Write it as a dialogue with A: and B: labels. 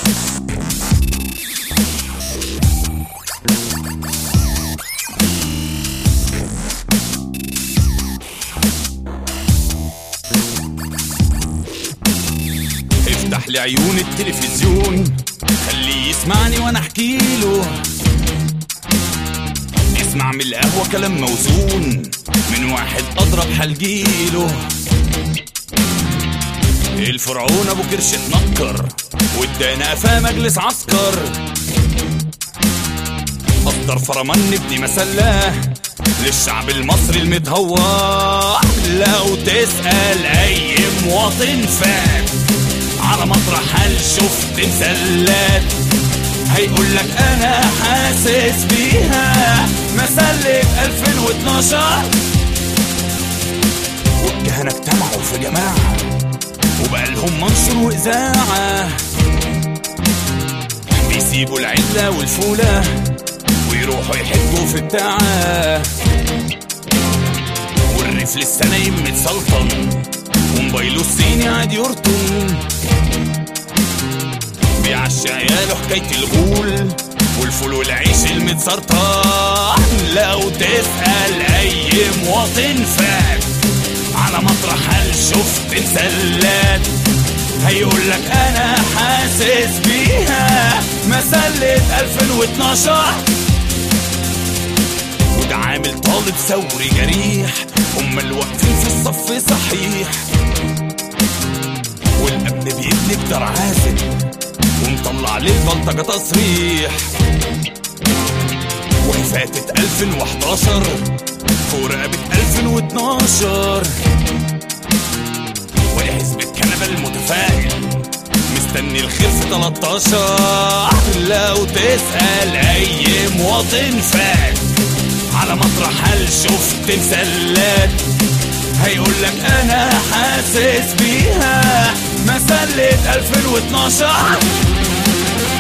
A: افتح لعيون التلفزيون خليه يسمعني وانا احكي له اسمع من القهوة كلام موزون من واحد اضرب حلقيله الفرعون ابو كرش اتنكر وادانا قفاه مجلس عسكر اصدر فرمان ابن مسلاه للشعب المصري المتهور لو تسأل اي مواطن فات على مطرح هل شفت مسلات هيقول لك انا حاسس بيها مسلة 2012 والكهنة اجتمعوا في جماعة وبقى لهم منشر واذاعة بيسيبوا العلة والفولة ويروحوا يحجوا في التاعة والريف لسه نايم متسلطن وموبايله الصيني قاعد يرطن بيعشى عياله حكاية الغول والفول والعيش المتسرطن لو تسأل أي مواطن فات على مطرح هل شفت مسلات هيقول لك أنا حاسس بيها مسلة 2012 وده عامل طالب ثوري جريح هما اللي واقفين في الصف صحيح والامن بيبني بدار عازل ومطلع للبلطجة تصريح وهي فاتت 2011 فوق رقبة 2012 وهي حزب الكنبة المتفائل مستني الخير في 13 لو تسأل أي مواطن فات على مطرح هل شفت مسلات هيقول لك انا حاسس بيها مسلة 2012